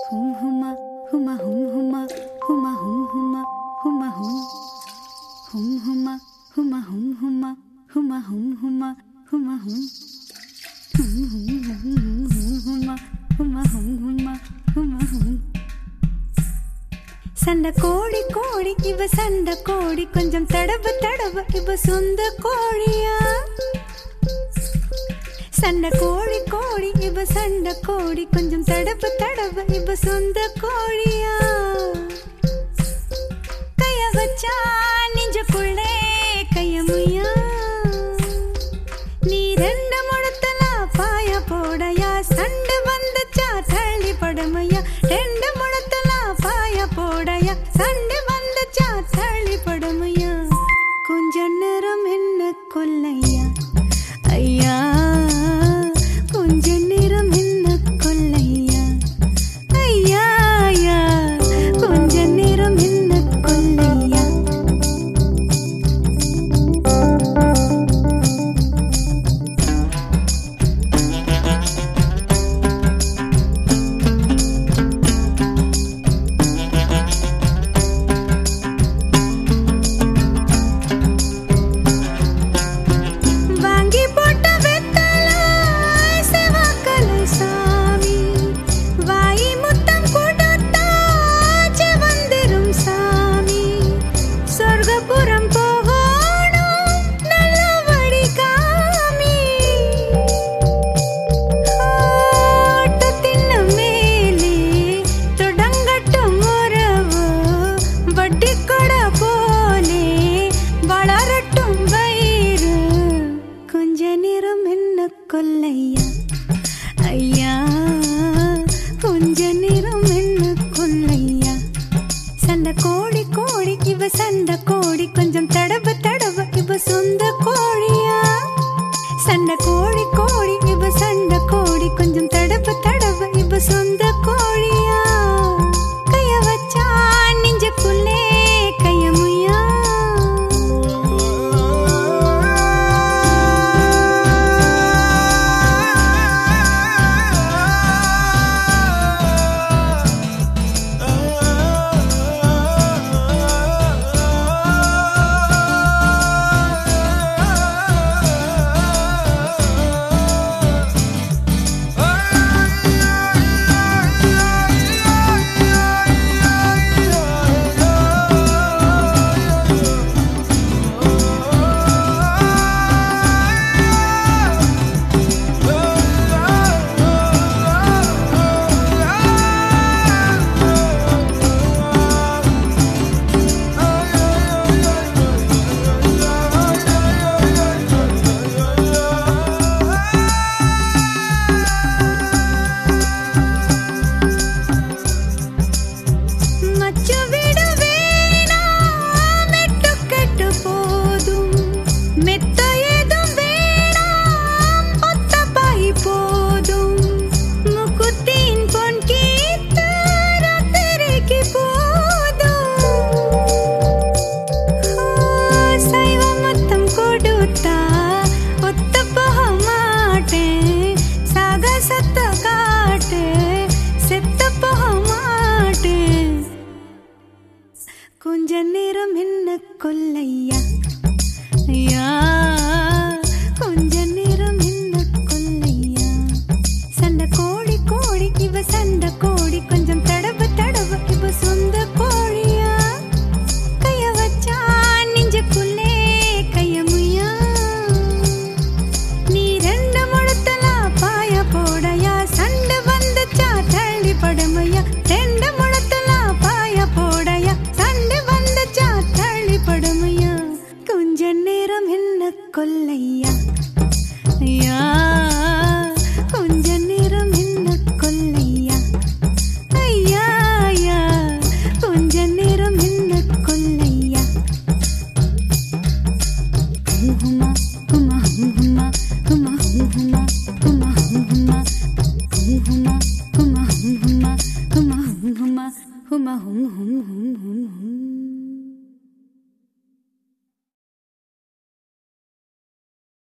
ஹும் ஹுமா ஹுமா ஹும் ஹுமா ஹுமா ஹும் ஹுமா ஹுமா ஹும் ஹும் ஹுமா ஹுமா ஹும் ஹுமா ஹுமா ஹும் ஹுமா ஹுமா ஹும் ஹும் ஹும் ஹும் ஹும் ஹுமா ஹுமா ஹும் ஹுமா ஹுமா ஹும் சண்டை கோழி கோழி இவ சண்டை கோழி கொஞ்சம் தடவு தடவு இவ சொந்த கோழியா சண்டை கோழி கோழி இவ சண்டை கோழி கொஞ்சம் தடவு தடவு இவ சொந்த கோழியா கைய வச்சா